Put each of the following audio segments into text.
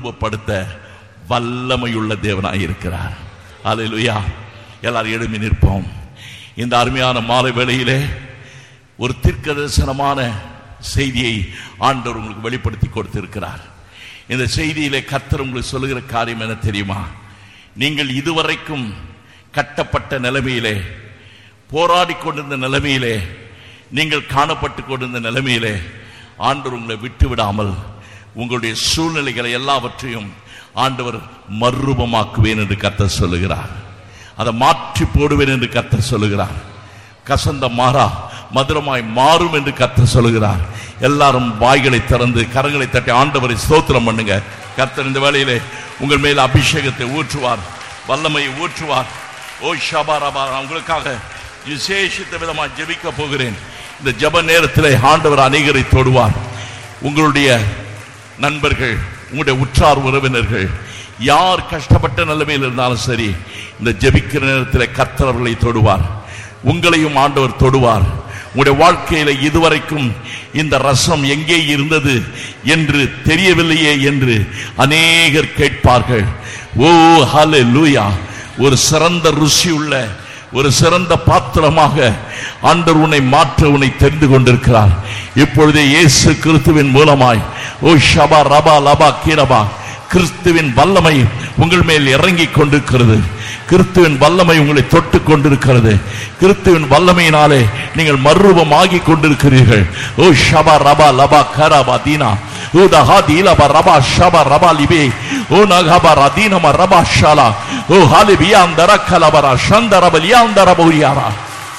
மறுரூபப்படுத்த வல்லமையுள்ள தேவனாய் இருக்கிறார் அல்லேலூயா எல்லாரும் எழுப்பி நிற்போம் இந்த அருமையான மாலை வேளையிலே ஒரு தீர்க்க தரிசனமான செய்தியை ஆண்டவர் உங்களுக்கு வெளிப்படுத்தி கொடுத்திருக்கிறார் இந்த செய்தியிலே கர்த்தர் உங்களுக்கு சொல்லுகிற காரியம் என்ன தெரியுமா நீங்கள் இதுவரைக்கும் கட்டப்பட்ட நிலைமையிலே போராடி கொண்டிருந்த நிலைமையிலே நீங்கள் காணப்பட்டு கொண்டிருந்த நிலைமையிலே ஆண்டவர் உங்களை விட்டு விடாமல் உங்களுடைய சூழ்நிலைகளை எல்லாவற்றையும் ஆண்டவர் மறுரூபமாக்குவேன் என்று கர்த்தர் சொல்லுகிறார் அதை மாற்றி போடுவேன் என்று கர்த்தர் சொல்லுகிறார் கசந்த மாறா மதுரமாய் மாறும் என்று கர்த்தர் சொல்லுகிறார் எல்லாரும் வாய்களை திறந்து கரங்களை தட்டி ஆண்டவரை ஸ்தோத்திரம் பண்ணுங்க கர்த்தர் இந்த வேளையிலே உங்கள் மேல் அபிஷேகத்தை ஊற்றுவார் வல்லமையை ஊற்றுவார் ஓ ஷபாரபா உங்களுக்காக விசேஷித்த விதமாக ஜெபிக்க போகிறேன் இந்த ஜெப நேரத்திலே ஆண்டவர் அநேகரை தொடுவார் உங்களுடைய நண்பர்கள் உங்களுடைய உற்றார் உறவினர்கள் யார் கஷ்டப்பட்ட நிலைமையில் இருந்தாலும் சரி இந்த ஜெபிக்கிற நேரத்தில் கர்த்தர் அவர்களை தொடுவார் உங்களையும் ஆண்டவர் தொடுவார் உங்களுடைய வாழ்க்கையில இதுவரைக்கும் இந்த ரசம் எங்கே இருந்தது என்று தெரியவில்லையே என்று அநேகர் கேட்பார்கள் ஓ ஹலே லூயா ஒரு சிறந்த ருசி உள்ள ஒரு சிறந்த பாத்திரமாக ஆண்டவர் உன்னை மாற்ற உன்னை தெரிந்து கொண்டிருக்கிறார் இப்பொழுதே இயேசு கிறிஸ்துவின் மூலமாய் ஓ ஷபா ரபா லபா கீரபா கிறிஸ்துவின் வல்லமை உங்கள் மேல் இறங்கிக் கொண்டிருக்கிறது கிறிஸ்துவின் வல்லமை உங்களை தொட்டு கொண்டிருக்கிறது கிறிஸ்துவின் வல்லமையினாலே நீங்கள் மறுரூபமாகி கொண்டிருக்கிறீர்கள் ஓ ஷபா ரபா லபா கரபா தீனா ஓ தஹா தீலபா ரபா ஷபா ரபா லிபே ஓ நகபா ரதீனம ரபா ஷாலா ஓ ஹாலிபியாந்தர கலபரா ஷந்தரப லியாந்தர பௌரியாரா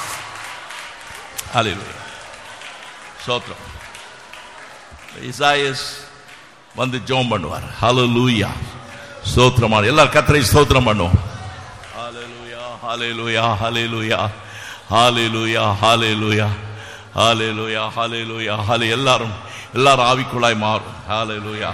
ஹalleluya சோத்ரம் இசாயஸ் வந்து ஜெபம் பண்ணுவார் ஹalleluya ஸ்தோத்திரமான எல்லாரும் கர்த்தரை ஸ்தோத்திரம் பண்ணுவோம் ஹalleluya ஹalleluya ஹalleluya ஹalleluya ஹalleluya ஹalleluya ஹalleluya ஹalleluya எல்லாரும் எல்லாரும் ஆவிக்குள்ளாய் மாறும் ஹalleluya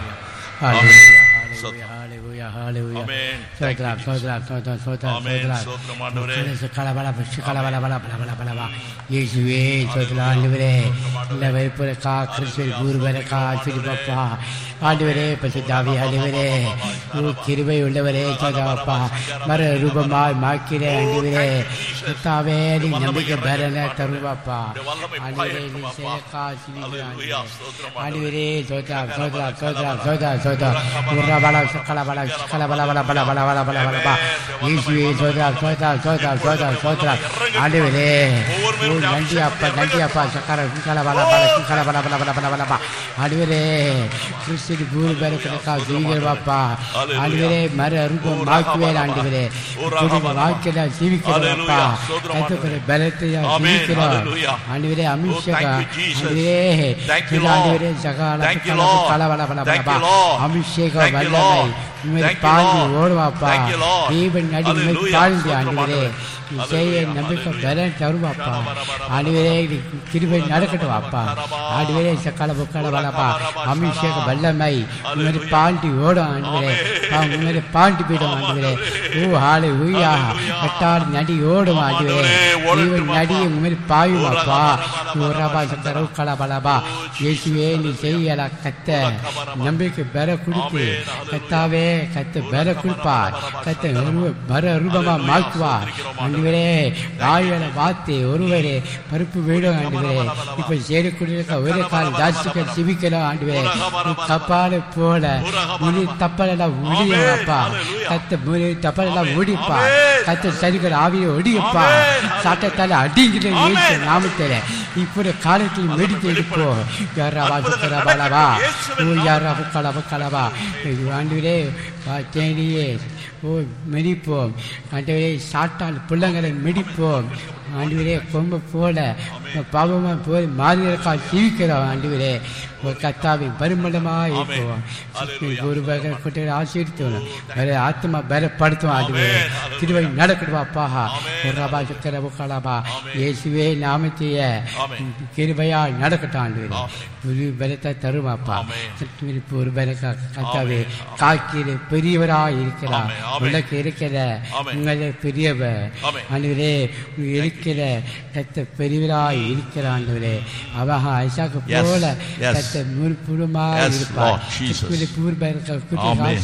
Hallelujah, hallelujah, hallelujah. Amen. சோத்ரா, சோத்ரா, சோத்ரா, சோத்ரா, Amen. சோத்ரா. ஸ்தோத்திரம் ஆண்டவரே. கலபல, கலபல, பல, பல, பல, பல, பல. இயேசுவே சோத்ரா, ஆண்டவரே இந்த வைப்புரக்கா கிறிஸ்துவின் பூர்வரக்கா சிறுபப்பா ஆண்டவரே பசுதாவி ஆண்டவரே ஓ கிருபை உள்ளவரே சோதாப்பா மர ரூபமாய் மாக்கிறே ஆண்டவரே கர்த்தாவே நீ நம்பிக்கை பெறல தருவாப்பா ஆண்டவரே நீ சேக்கா சிவிக்கிறா ஆண்டவரே சோத்ரா சோத்ரா சோத்ரா சோத்ரா சோத்ரா உர்ரா பல சக்கல பல சக்கல பல பல பல பல பல பல பல பல இயேசுவே சோத்ரா சோத்ரா சோத்ரா சோத்ரா சோத்ரா ஆண்டவரே ஓ நன்றி அப்பா நன்றி அப்பா சக்கர சக்கல பல பல சக்கல பல பல பல பல பல பல ஆண்டவரே கிறிஸ்து பூரி பேர கிடக்கா ஜீவிக்கிறவாப்பா ஆண்டவரே மர ரூபம் மாக்குவேன் ஆண்டவரே வாக்கில ஜீவிக்கிறவாப்பா கத்துக்கிற பலத்தையா ஜீவிக்கிறோம் ஆண்டவரே அமிஷகா ஆண்டவரே ஆண்டவரே சகால கல கல பல பல பல பல அபிஷேக வல்லமை உண்மை பாஞ்சு ஓடுவாப்பா தீபன் நடி உண்மை பாழ்ந்து ஆண்டவரே நீ செய்ய நம்பிக்கை பலன் தருவாப்பா ஆண்டவரே நீ கிருபை நடக்கட்டும் வாப்பா ஆண்டவரே சக்கால புக்கால வளப்பா அபிஷேக வல்லமை உண்மை பாண்டி ஓடும் ஆண்டவரே உண்மை பாண்டி போயிடும் ஆண்டவரே ஓ ஆளு ஊயா கட்டாடு நடி ஓடும் ஆண்டவரே தீபன் நடி உண்மை பாயும் அப்பா ஓரபா சக்கர உக்கல பலபா இயேசுவே நீ செய்யல கத்த நம்பிக்கை பெற கொடுத்து கத்தாவே கத்த பெற கொடுப்பா கத்த உருவ- பர ரூபமா மாக்குவார் ஆண்டவரே வாயுவல வார்த்தை ஒருவரே பருப்பு வீடும் ஆண்டவரே இப்ப சேரக்கூடிய ஒரே கால் ஜாஸ்திக்க சிவிக்கலாம் ஆண்டவரே நீ கப்பால போல முழு தப்பலெல்லாம் ஒடியப்பா கத்த முழு தப்பலெல்லாம் ஒடிப்பா கத்த சரிகள் ஆவியை ஒடியப்பா சாட்டத்தால அடிங்கிற இயேசு நாமத்தில இப்படி காலத்தில் மெடித்து எடுப்போ யாரா வாசுக்கரா பாலவா ஓ யாரா புக்கலா புக்கலவா ஆண்டவரே வா தேடியே ஓ மெடிப்போம் ஆண்டவரே சாட்டால் பிள்ளைங்களை மெடிப்போம் ஆண்டவரே கொம்ப போல பாவமா போய் மாதிரிக்கா ஜீவிக்கிறோம் ஆண்டவரே ஒரு கத்தாவின் பரிமளமாக இருப்போம் ஒரு பகல் குட்டியை ஆசீர்த்தோம் வேற ஆத்மா பலப்படுத்தும் ஆண்டவரே திருவை நடக்கடுவாப்பா ஒரு ரபா சுக்கர புக்கலாபா இயேசுவே நாமத்தைய கிருபையா நடக்கட்டும் ஆண்டவரே ஒரு பலத்தை தருவாப்பா ஒரு பலக்கா கத்தாவே காக்கிற பெரியவராய் இருக்கிறார் உலக இருக்கிற உங்களை பெரியவர் ஆண்டவரே இருக்கிற கத்த பெரியவராய் இருக்கிற ஆண்டவரே அவக ஐசாக்கு Yes, போல yes. கத்த முற்புறமாய் Yes, இருப்பார் Lord Jesus. பூர்வ Amen.